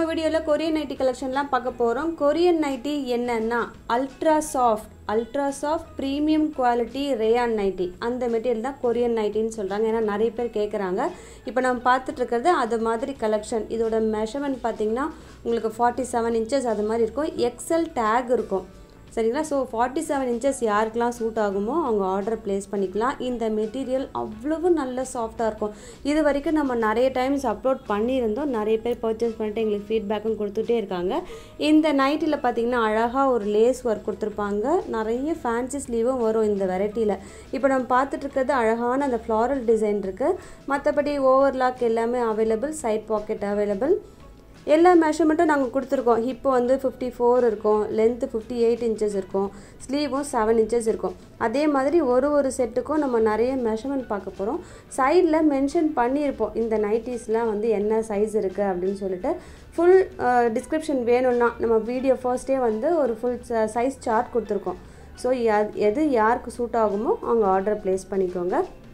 வீடியோவில் Korean nightie கலெக்ஷன்லாம் பார்க்க போகிறோம் கொரியன் நைட்டி என்னன்னா ultra soft ultra soft premium quality rayon nighty அந்த மெட்டீரியல் தான் கொரியன் நைட்டின்னு சொல்கிறாங்க ஏன்னா நிறைய பேர் கேட்குறாங்க இப்போ நம்ம பார்த்துட்டு இருக்கிறது அது மாதிரி கலெக்ஷன் இதோட மெஷர்மெண்ட் பார்த்தீங்கன்னா உங்களுக்கு ஃபார்ட்டி செவன் இன்ச்சஸ் அது மாதிரி இருக்கும் எக்ஸல் டேக் இருக்கும் சரிங்களா ஸோ ஃபார்ட்டி செவன் இன்ச்சஸ் யாருக்கெல்லாம் சூட் ஆகுமோ அவங்க ஆர்டர் ப்ளேஸ் பண்ணிக்கலாம் இந்த மெட்டீரியல் அவ்வளவு நல்ல சாஃப்டாக இருக்கும் இது வரைக்கும் நம்ம நிறைய டைம்ஸ் அப்லோட் பண்ணியிருந்தோம் நிறைய பேர் பர்ச்சேஸ் பண்ணிட்டு எங்களுக்கு ஃபீட்பேக்கும் கொடுத்துட்டே இருக்காங்க இந்த நைட்டில் பார்த்தீங்கன்னா அழகாக ஒரு லேஸ் ஒர்க் கொடுத்துருப்பாங்க நிறைய ஃபேன்சி ஸ்லீவும் வரும் இந்த வெரைட்டியில் இப்போ நம்ம பார்த்துட்டு இருக்கிறது அழகான அந்த ஃப்ளாரல் டிசைன் இருக்குது மற்றபடி ஓவர்லாக் எல்லாமே அவைலபிள் சைட் பாக்கெட் அவைலபிள் எல்லா மெஷர்மெண்ட்டும் நாங்கள் கொடுத்துருக்கோம் ஹிப்பு வந்து ஃபிஃப்டி ஃபோர் இருக்கும் லென்த்து ஃபிஃப்டி எயிட் இன்ச்சஸ் இருக்கும் ஸ்லீவும் செவன் இன்ச்சஸ் இருக்கும் அதே மாதிரி ஒரு ஒரு செட்டுக்கும் நம்ம நிறைய மெஷர்மெண்ட் பார்க்க போகிறோம் சைடில் மென்ஷன் பண்ணியிருப்போம் இந்த நைட்டிஸ்லாம் வந்து என்ன சைஸ் இருக்குது அப்படின்னு சொல்லிட்டு ஃபுல் டிஸ்கிரிப்ஷன் வேணும்னா நம்ம வீடியோ ஃபர்ஸ்டே வந்து ஒரு ஃபுல் சைஸ் சார்ட் கொடுத்துருக்கோம் ஸோ எது யாருக்கு சூட் ஆகுமோ அவங்க ஆர்டர் ப்ளேஸ் பண்ணிக்கோங்க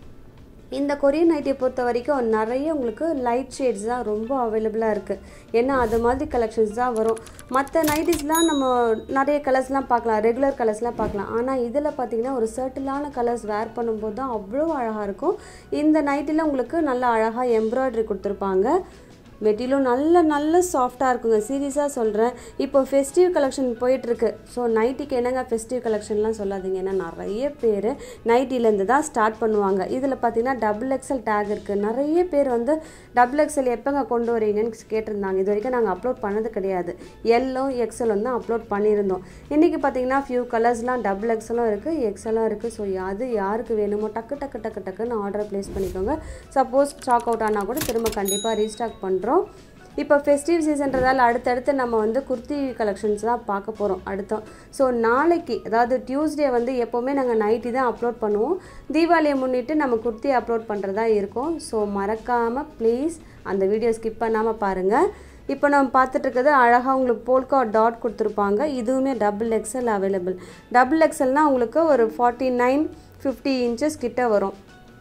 இந்த கொரியன் நைட்டியை பொறுத்த வரைக்கும் நிறைய உங்களுக்கு லைட் ஷேட்ஸ் தான் ரொம்ப அவைலபிளாக இருக்குது ஏன்னா அது மாதிரி கலெக்ஷன்ஸ் தான் வரும் மற்ற நைட்டிஸ்லாம் நம்ம நிறைய கலர்ஸ்லாம் பார்க்கலாம் ரெகுலர் கலர்ஸ்லாம் பார்க்கலாம் ஆனால் இதில் பார்த்தீங்கன்னா ஒரு சர்ட்டிலான கலர்ஸ் வேர் பண்ணும்போது தான் அவ்வளோ அழகாக இருக்கும் இந்த நைட்டில் உங்களுக்கு நல்ல அழகாக எம்ப்ராய்டரி கொடுத்துருப்பாங்க மெட்டீரியலும் நல்ல நல்ல சாஃப்டாக இருக்குங்க சீரியஸாக சொல்கிறேன் இப்போ ஃபெஸ்டிவ் கலெக்ஷன் போயிட்டுருக்கு ஸோ நைட்டிக்கு என்னங்க ஃபெஸ்டிவ் கலெக்ஷன்லாம் சொல்லாதீங்க ஏன்னா நிறைய பேர் நைட்டிலேருந்து தான் ஸ்டார்ட் பண்ணுவாங்க இதில் பார்த்தீங்கன்னா டபுள் எக்ஸல் டேக் இருக்குது நிறைய பேர் வந்து டபுள் எக்ஸல் எப்போங்க கொண்டு வரீங்கன்னு கேட்டிருந்தாங்க இது வரைக்கும் நாங்கள் அப்லோட் பண்ணது கிடையாது எல்லோ எக்ஸலும் தான் அப்லோட் பண்ணியிருந்தோம் இன்றைக்கி பார்த்தீங்கன்னா ஃபியூ கலர்ஸ்லாம் டபுள் எக்ஸலும் இருக்குது எக்ஸலும் இருக்குது ஸோ அது யாருக்கு வேணுமோ டக்கு டக்கு டக்கு டக்குன்னு ஆர்டர் ப்ளேஸ் பண்ணிக்கோங்க சப்போஸ் ஸ்டாக் அவுட் ஆனால் கூட திரும்ப கண்டிப்பாக ரீஸ்டாக் பண்ணுறோம் பண்ணுறோம் இப்போ ஃபெஸ்டிவ் சீசன்றதால அடுத்தடுத்து நம்ம வந்து குர்த்தி கலெக்ஷன்ஸ் தான் பார்க்க போகிறோம் அடுத்தோம் ஸோ நாளைக்கு அதாவது டியூஸ்டே வந்து எப்போவுமே நாங்கள் நைட்டி தான் அப்லோட் பண்ணுவோம் தீபாவளியை முன்னிட்டு நம்ம குர்த்தி அப்லோட் பண்ணுறதா இருக்கும் ஸோ மறக்காமல் ப்ளீஸ் அந்த வீடியோ ஸ்கிப் பண்ணாமல் பாருங்கள் இப்போ நம்ம பார்த்துட்டு இருக்கிறது அழகாக உங்களுக்கு போல்கா டாட் கொடுத்துருப்பாங்க இதுவுமே டபுள் எக்ஸல் அவைலபிள் டபுள் எக்ஸல்னால் உங்களுக்கு ஒரு ஃபார்ட்டி நைன் ஃபிஃப்டி இன்ச்சஸ் கிட்ட வரும்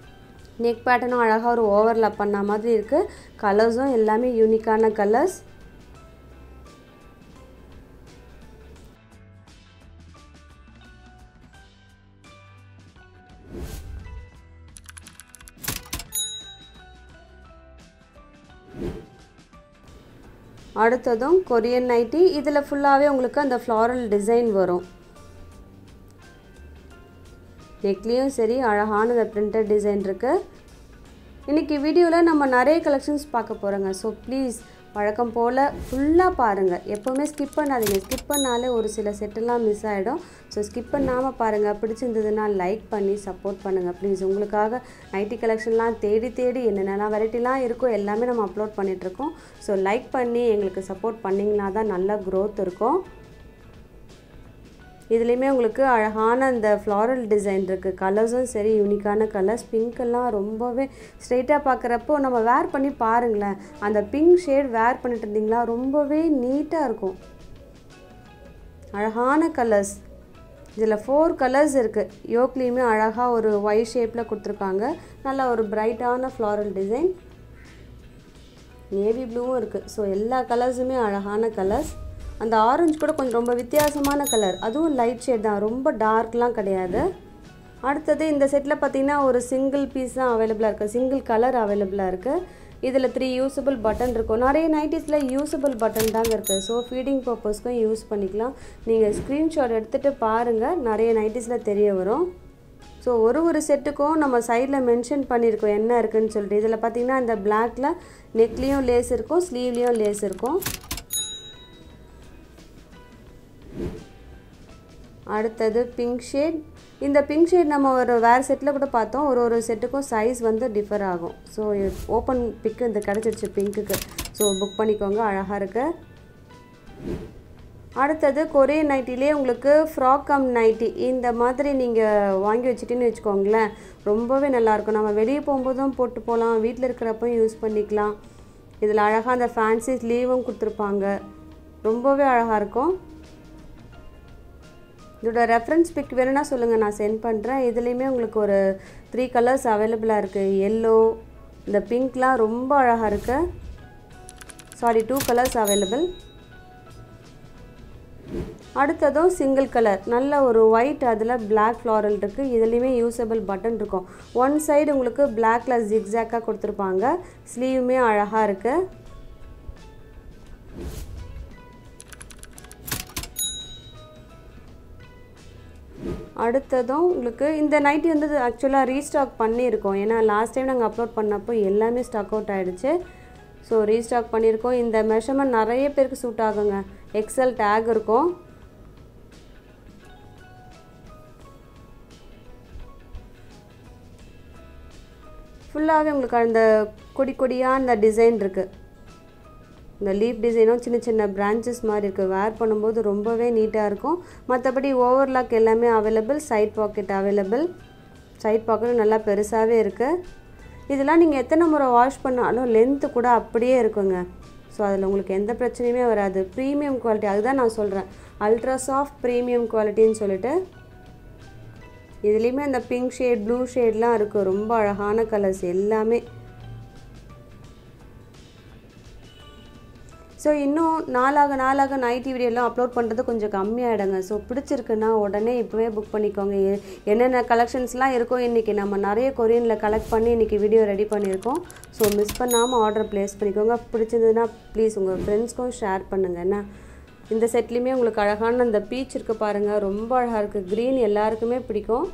நெக் பேட்டர்னும் அழகாக ஒரு ஓவர்லாப் பண்ண மாதிரி இருக்குது கலர்ஸும் எல்லாமே யூனிக்கான கலர்ஸ் அடுத்ததும் கொரியன் நைட்டி இதில் ஃபுல்லாகவே உங்களுக்கு அந்த ஃப்ளாரல் டிசைன் வரும் நெக்லேயும் சரி அழகான இந்த பிரிண்டட் டிசைன் இருக்குது இன்றைக்கி வீடியோவில் நம்ம நிறைய கலெக்ஷன்ஸ் பார்க்க போகிறோங்க ஸோ ப்ளீஸ் வழக்கம் போல் ஃபுல்லாக பாருங்கள் எப்போவுமே ஸ்கிப் பண்ணாதீங்க ஸ்கிப் பண்ணாலே ஒரு சில செட்டெல்லாம் மிஸ் ஆகிடும் ஸோ ஸ்கிப் பண்ணாமல் பாருங்கள் பிடிச்சிருந்ததுன்னா லைக் பண்ணி சப்போர்ட் பண்ணுங்கள் ப்ளீஸ் உங்களுக்காக நைட்டி கலெக்ஷன்லாம் தேடி தேடி என்னென்ன வெரைட்டிலாம் இருக்கோ எல்லாமே நம்ம அப்லோட் பண்ணிகிட்ருக்கோம் ஸோ லைக் பண்ணி எங்களுக்கு சப்போர்ட் பண்ணிங்கன்னா தான் நல்ல க்ரோத் இருக்கும் இதுலேயுமே உங்களுக்கு அழகான அந்த ஃப்ளாரல் டிசைன் இருக்குது கலர்ஸும் சரி யூனிக்கான கலர்ஸ் பிங்க்கெல்லாம் ரொம்பவே ஸ்ட்ரெயிட்டாக பார்க்குறப்போ நம்ம வேர் பண்ணி பாருங்களேன் அந்த பிங்க் ஷேட் வேர் பண்ணிட்டு இருந்தீங்களா ரொம்பவே நீட்டாக இருக்கும் அழகான கலர்ஸ் இதில் ஃபோர் கலர்ஸ் இருக்குது யோக்லேயுமே அழகாக ஒரு ஒய் ஷேப்பில் கொடுத்துருக்காங்க நல்ல ஒரு பிரைட்டான ஃப்ளாரல் டிசைன் நேவி ப்ளூவும் இருக்குது ஸோ எல்லா கலர்ஸுமே அழகான கலர்ஸ் அந்த ஆரஞ்சு கூட கொஞ்சம் ரொம்ப வித்தியாசமான கலர் அதுவும் லைட் ஷேட் தான் ரொம்ப டார்க்லாம் கிடையாது அடுத்தது இந்த செட்டில் பார்த்தீங்கன்னா ஒரு சிங்கிள் பீஸ் தான் அவைலபிளாக இருக்குது சிங்கிள் கலர் அவைலபிளாக இருக்குது இதில் த்ரீ யூஸபிள் பட்டன் இருக்கும் நிறைய நைட்டிஸில் யூஸபிள் பட்டன் தாங்க இருக்குது ஸோ ஃபீடிங் பர்பஸ்க்கும் யூஸ் பண்ணிக்கலாம் நீங்கள் ஸ்க்ரீன்ஷாட் எடுத்துகிட்டு பாருங்கள் நிறைய நைட்டிஸில் தெரிய வரும் ஸோ ஒரு ஒரு செட்டுக்கும் நம்ம சைடில் மென்ஷன் பண்ணியிருக்கோம் என்ன இருக்குதுன்னு சொல்லிட்டு இதில் பார்த்தீங்கன்னா இந்த பிளாக்கில் நெக்லேயும் லேஸ் இருக்கும் ஸ்லீவ்லேயும் லேஸ் இருக்கும் அடுத்தது பிங்க் ஷேட் இந்த பிங்க் ஷேட் நம்ம ஒரு வேறு செட்டில் கூட பார்த்தோம் ஒரு ஒரு செட்டுக்கும் சைஸ் வந்து டிஃபர் ஆகும் ஸோ ஓப்பன் பிக்கு இந்த கிடச்சிருச்சு பிங்க்குக்கு ஸோ புக் பண்ணிக்கோங்க அழகாக இருக்கு அடுத்தது கொரியன் நைட்டிலே உங்களுக்கு ஃப்ராக் கம் நைட்டி இந்த மாதிரி நீங்கள் வாங்கி வச்சுட்டின்னு வச்சுக்கோங்களேன் ரொம்பவே நல்லாயிருக்கும் நம்ம வெளியே போகும்போதும் போட்டு போகலாம் வீட்டில் இருக்கிறப்பையும் யூஸ் பண்ணிக்கலாம் இதில் அழகாக அந்த ஃபேன்சி ஸ்லீவும் கொடுத்துருப்பாங்க ரொம்பவே அழகாக இருக்கும் இதோட ரெஃபரன்ஸ் பிக் வேணும்னா சொல்லுங்கள் நான் சென்ட் பண்ணுறேன் இதுலேயுமே உங்களுக்கு ஒரு த்ரீ கலர்ஸ் அவைலபிளாக இருக்குது எல்லோ இந்த பிங்க்லாம் ரொம்ப அழகாக இருக்குது சாரி டூ கலர்ஸ் அவைலபிள் அடுத்ததும் சிங்கிள் கலர் நல்ல ஒரு ஒயிட் அதில் பிளாக் ஃப்ளாரல் இருக்குது இதுலேயுமே யூஸபிள் பட்டன் இருக்கும் ஒன் சைடு உங்களுக்கு பிளாக்ல ஜிக்ஸாக்காக கொடுத்துருப்பாங்க ஸ்லீவுமே அழகாக இருக்குது அடுத்ததும் உங்களுக்கு இந்த நைட்டி வந்து ஆக்சுவலாக ரீஸ்டாக் பண்ணியிருக்கோம் ஏன்னா லாஸ்ட் டைம் நாங்கள் அப்லோட் பண்ணப்போ எல்லாமே ஸ்டாக் அவுட் ஆகிடுச்சு ஸோ ரீஸ்டாக் பண்ணியிருக்கோம் இந்த மெஷர்மெண்ட் நிறைய பேருக்கு சூட் ஆகுங்க எக்ஸல் டேக் இருக்கும் ஃபுல்லாகவே உங்களுக்கு அந்த கொடி கொடியாக அந்த டிசைன் இருக்குது இந்த லீஃப் டிசைனும் சின்ன சின்ன பிரான்ச்சஸ் மாதிரி இருக்குது வேர் பண்ணும்போது ரொம்பவே நீட்டாக இருக்கும் மற்றபடி ஓவர்லாக் எல்லாமே available side pocket available side பாக்கெட்டும் நல்லா பெருசாகவே இருக்குது இதெல்லாம் நீங்கள் எத்தனை முறை வாஷ் பண்ணாலும் லென்த்து கூட அப்படியே இருக்குங்க ஸோ அதில் உங்களுக்கு எந்த பிரச்சனையுமே வராது ப்ரீமியம் குவாலிட்டி அதுதான் நான் சொல்கிறேன் அல்ட்ரா சாஃப்ட் ப்ரீமியம் குவாலிட்டின்னு சொல்லிட்டு இதுலேயுமே அந்த பிங்க் ஷேட் ப்ளூ ஷேட்லாம் இருக்குது ரொம்ப அழகான கலர்ஸ் எல்லாமே ஸோ இன்னும் நாளாக நாளாக நைட்டி வீடியோலாம் அப்லோட் பண்ணுறது கொஞ்சம் கம்மியாகிடுங்க ஸோ பிடிச்சிருக்குன்னா உடனே இப்போவே புக் பண்ணிக்கோங்க எ- என்னென்ன கலெக்ஷன்ஸ்லாம் இருக்கோ இன்றைக்கி நம்ம நிறைய கொரியனில் கலெக்ட் பண்ணி இன்றைக்கி வீடியோ ரெடி பண்ணியிருக்கோம் ஸோ மிஸ் பண்ணாமல் ஆர்டர் ப்ளேஸ் பண்ணிக்கோங்க பிடிச்சிருந்ததுன்னா ப்ளீஸ் உங்கள் ஃப்ரெண்ட்ஸ்க்கும் ஷேர் பண்ணுங்கள் என்ன இந்த செட்லேயுமே உங்களுக்கு அழகான அந்த பீச் இருக்குது பாருங்கள் ரொம்ப அழகாக இருக்குது க்ரீன் எல்லாருக்குமே பிடிக்கும்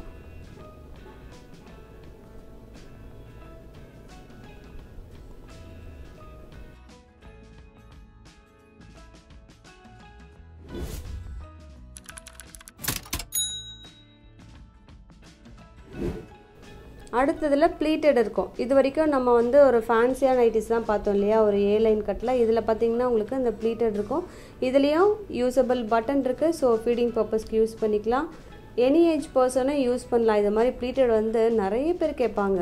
அடுத்ததில் ப்ளீட்டட் இருக்கும் இது வரைக்கும் நம்ம வந்து ஒரு ஃபேன்சியாக நைட்டிஸ் தான் பார்த்தோம் இல்லையா ஒரு ஏ லைன் கட்டில் இதில் பார்த்தீங்கன்னா உங்களுக்கு இந்த ப்ளீட்டட் இருக்கும் இதுலேயும் யூஸபிள் பட்டன் இருக்குது ஸோ ஃபீடிங் பர்பஸ்க்கு யூஸ் பண்ணிக்கலாம் எனி ஏஜ் பர்சனும் யூஸ் பண்ணலாம் இது மாதிரி ப்ளீட்டட் வந்து நிறைய பேர் கேட்பாங்க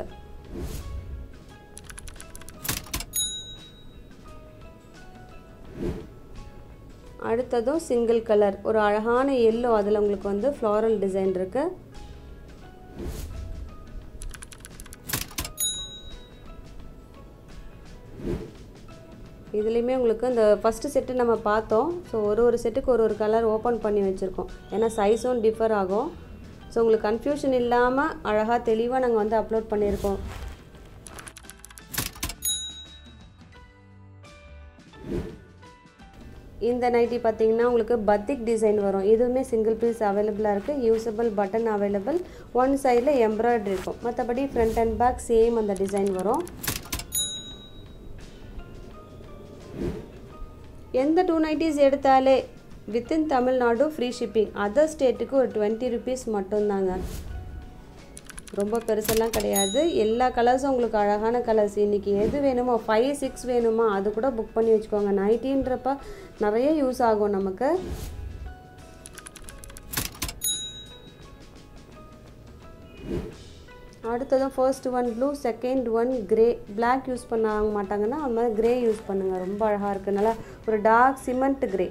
அடுத்ததும் சிங்கிள் கலர் ஒரு அழகான எல்லோ அதில் உங்களுக்கு வந்து ஃப்ளாரல் டிசைன் இருக்குது இதுலேயுமே உங்களுக்கு இந்த ஃபஸ்ட்டு செட்டு நம்ம பார்த்தோம் ஸோ ஒரு ஒரு செட்டுக்கு ஒரு ஒரு கலர் ஓப்பன் பண்ணி வச்சுருக்கோம் ஏன்னா சைஸும் டிஃபர் ஆகும் ஸோ உங்களுக்கு கன்ஃபியூஷன் இல்லாமல் அழகாக தெளிவாக நாங்கள் வந்து அப்லோட் பண்ணியிருக்கோம் இந்த நைட்டி பார்த்தீங்கன்னா உங்களுக்கு பத்திக் டிசைன் வரும் இதுவுமே சிங்கிள் பீஸ் அவைலபிளாக இருக்குது யூஸபிள் பட்டன் அவைலபிள் ஒன் சைடில் எம்ப்ராய்டரி இருக்கும் மற்றபடி ஃப்ரண்ட் அண்ட் பேக் சேம் அந்த டிசைன் வரும் எந்த டூ நைட்டிஸ் எடுத்தாலே within Tamil Nadu free shipping other ஸ்டேட்டுக்கு ஒரு டுவெண்ட்டி ருபீஸ் மட்டும்தாங்க ரொம்ப பெருசெல்லாம் கிடையாது எல்லா கலர்ஸும் உங்களுக்கு அழகான கலர்ஸ் இன்றைக்கி எது வேணுமோ ஃபைவ் சிக்ஸ் வேணுமா அது கூட புக் பண்ணி வச்சுக்கோங்க நைட்டின்றப்ப நிறைய யூஸ் ஆகும் நமக்கு அடுத்ததும் first one blue second one grey Black use பண்ண மாட்டாங்கன்னா அது மாதிரி கிரே யூஸ் பண்ணுங்கள் ரொம்ப அழகாக இருக்குது நல்லா ஒரு டார்க் சிமெண்ட் கிரே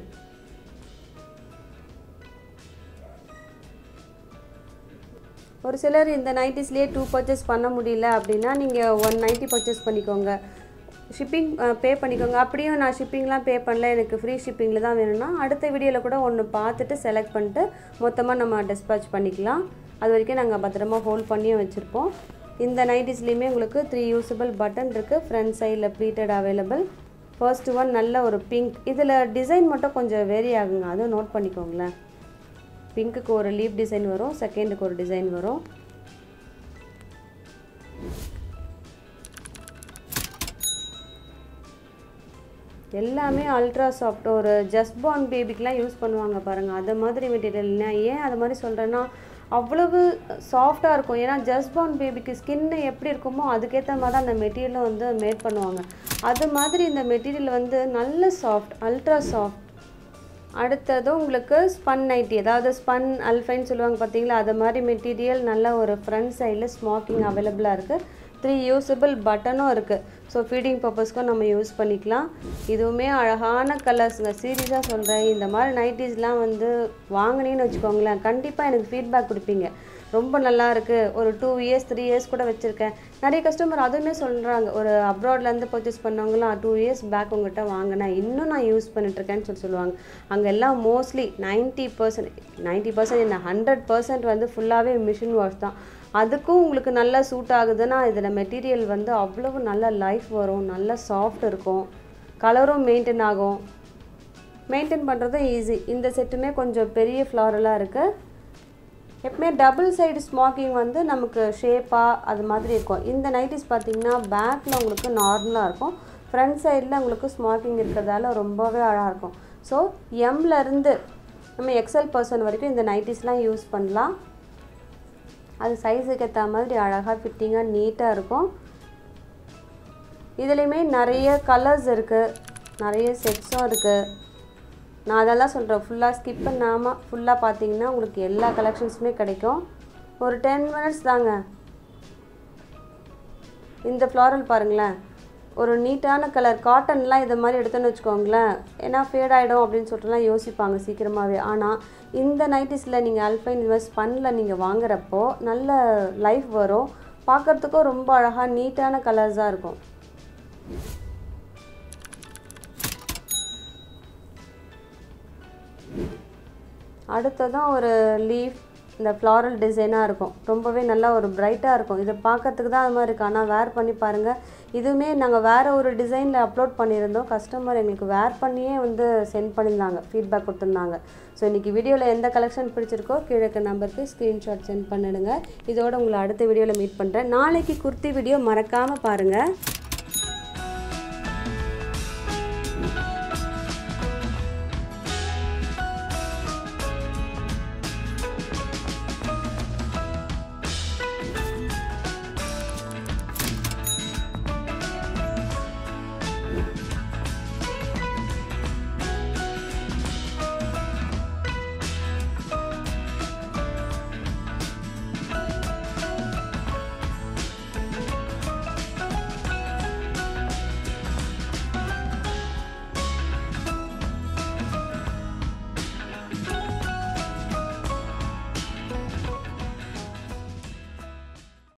ஒரு சிலர் இந்த நைட்டிஸ்லேயே டூ பர்ச்சேஸ் பண்ண முடியல அப்படின்னா நீங்கள் ஒன் நைட்டி பர்ச்சேஸ் பண்ணிக்கோங்க ஷிப்பிங் பே பண்ணிக்கோங்க அப்படியும் நான் ஷிப்பிங்லாம் பே பண்ணல எனக்கு ஃப்ரீ ஷிப்பிங்கில் தான் வேணும்னா அடுத்த வீடியோவில் கூட ஒன்று பார்த்துட்டு செலக்ட் பண்ணிட்டு மொத்தமாக நம்ம டிஸ்பேச் பண்ணிக்கலாம் அது வரைக்கும் நாங்கள் பத்திரமா ஹோல்ட் பண்ணியும் வச்சுருப்போம் இந்த நைட்டிஸ்லேயுமே உங்களுக்கு த்ரீ யூஸபிள் பட்டன் இருக்குது ஃப்ரண்ட் சைடில் ப்ளீட்டட் அவைலபிள் ஃபர்ஸ்ட் ஒன் நல்ல ஒரு பிங்க் இதில் டிசைன் மட்டும் கொஞ்சம் வேரி ஆகுங்க அதுவும் நோட் பண்ணிக்கோங்களேன் பிங்க்குக்கு ஒரு லீப் டிசைன் வரும் செகண்டுக்கு ஒரு டிசைன் வரும் எல்லாமே அல்ட்ரா சாஃப்ட் ஒரு ஜஸ்ட் பார்ன் பேபிக்கெலாம் யூஸ் பண்ணுவாங்க பாருங்கள் அது மாதிரி மெட்டீரியல் நான் ஏன் அது மாதிரி சொல்கிறேன்னா அவ்வளவு சாஃப்டாக இருக்கும் ஏன்னா ஜஸ்ட் பார்ன் பேபிக்கு ஸ்கின்னு எப்படி இருக்குமோ அதுக்கேற்ற மாதிரி தான் அந்த மெட்டீரியலும் வந்து மேட் பண்ணுவாங்க அது மாதிரி இந்த மெட்டீரியல் வந்து நல்ல சாஃப்ட் அல்ட்ரா சாஃப்ட் அடுத்தது உங்களுக்கு ஸ்பன் நைட்டி அதாவது ஸ்பன் அல்ஃபைன்னு சொல்லுவாங்க பார்த்தீங்களா அது மாதிரி மெட்டீரியல் நல்ல ஒரு ஃப்ரண்ட் சைடில் ஸ்மாக்கிங் அவைலபிளாக இருக்குது த்ரீ யூஸபிள் பட்டனும் இருக்குது ஸோ ஃபீடிங் பர்பஸ்க்கும் நம்ம யூஸ் பண்ணிக்கலாம் இதுவுமே அழகான கலர்ஸுங்க சீரியஸாக சொல்கிறேன் இந்த மாதிரி நைட்டிஸ்லாம் வந்து வாங்கினீங்கன்னு வச்சுக்கோங்களேன் கண்டிப்பாக எனக்கு ஃபீட்பேக் கொடுப்பீங்க ரொம்ப நல்லா இருக்குது ஒரு டூ இயர்ஸ் த்ரீ இயர்ஸ் கூட வச்சுருக்கேன் நிறைய கஸ்டமர் அதுவுமே சொல்கிறாங்க ஒரு அப்ராட்லேருந்து பர்ச்சேஸ் பண்ணவங்களாம் டூ இயர்ஸ் பேக் உங்கள்கிட்ட வாங்கினேன் இன்னும் நான் யூஸ் பண்ணிட்டுருக்கேன்னு சொல்லி சொல்லுவாங்க அங்கே எல்லாம் mostly ninety percent ninety percent என்ன ஹண்ட்ரட் பர்சன்ட் வந்து ஃபுல்லாகவே மிஷின் வாஷ் தான் அதுக்கும் உங்களுக்கு நல்லா சூட் ஆகுதுன்னா இதில் மெட்டீரியல் வந்து அவ்வளவு நல்ல லைஃப் வரும் நல்ல சாஃப்ட் இருக்கும் கலரும் மெயின்டைன் ஆகும் மெயின்டைன் பண்ணுறதும் ஈஸி இந்த செட்டுமே கொஞ்சம் பெரிய ஃப்ளாரலாக இருக்குது எப்பவுமே டபுள் சைடு ஸ்மாக்கிங் வந்து நமக்கு ஷேப்பாக அது மாதிரி இருக்கும் இந்த நைட்டிஸ் பார்த்தீங்கன்னா பேக்கில் உங்களுக்கு நார்மலாக இருக்கும் ஃப்ரண்ட் சைடில் உங்களுக்கு ஸ்மாக்கிங் இருக்கிறதால ரொம்பவே அழகாக இருக்கும் ஸோ எம்லேருந்து நம்ம எக்ஸல் பர்சன் வரைக்கும் இந்த நைட்டிஸ்லாம் யூஸ் பண்ணலாம் அது சைஸுக்கு ஏற்ற மாதிரி அழகாக ஃபிட்டிங்காக நீட்டாக இருக்கும் இதுலேயுமே நிறைய கலர்ஸ் இருக்குது நிறைய செட்ஸும் இருக்குது நான் அதெல்லாம் சொல்கிறேன் ஃபுல்லாக ஸ்கிப் பண்ணாமல் ஃபுல்லாக பார்த்தீங்கன்னா உங்களுக்கு எல்லா கலெக்ஷன்ஸுமே கிடைக்கும் ஒரு டென் மினிட்ஸ் தாங்க இந்த ஃப்ளாரல் பாருங்களேன் ஒரு நீட்டான கலர் காட்டன்லாம் இது மாதிரி எடுத்தோன்னு வச்சுக்கோங்களேன் ஏன்னா ஃபேட் ஆகிடும் அப்படின்னு சொல்லிட்டுலாம் யோசிப்பாங்க சீக்கிரமாகவே ஆனால் இந்த நைட்டிஸில் நீங்கள் அல்ஃபைன் இன்வெஸ்ட் ஃபண்டில் நீங்கள் வாங்குறப்போ நல்ல லைஃப் வரும் பார்க்குறதுக்கும் ரொம்ப அழகாக நீட்டான கலர்ஸாக இருக்கும் அடுத்ததான் ஒரு லீஃப் இந்த ஃப்ளாரல் டிசைனாக இருக்கும் ரொம்பவே நல்லா ஒரு பிரைட்டாக இருக்கும் இதை பார்க்கறதுக்கு தான் அது மாதிரி இருக்கு ஆனால் வேர் பண்ணி பாருங்கள் இதுவுமே நாங்கள் வேறு ஒரு டிசைனில் அப்லோட் பண்ணியிருந்தோம் கஸ்டமர் எங்களுக்கு வேர் பண்ணியே வந்து சென்ட் பண்ணியிருந்தாங்க ஃபீட்பேக் கொடுத்துருந்தாங்க ஸோ இன்றைக்கி வீடியோவில் எந்த கலெக்ஷன் பிடிச்சிருக்கோ கீழே இருக்க நம்பருக்கு ஸ்க்ரீன்ஷாட் சென்ட் பண்ணிடுங்க இதோட உங்களை அடுத்த வீடியோவில் மீட் பண்ணுறேன் நாளைக்கு குர்த்தி வீடியோ மறக்காமல் பாருங்கள்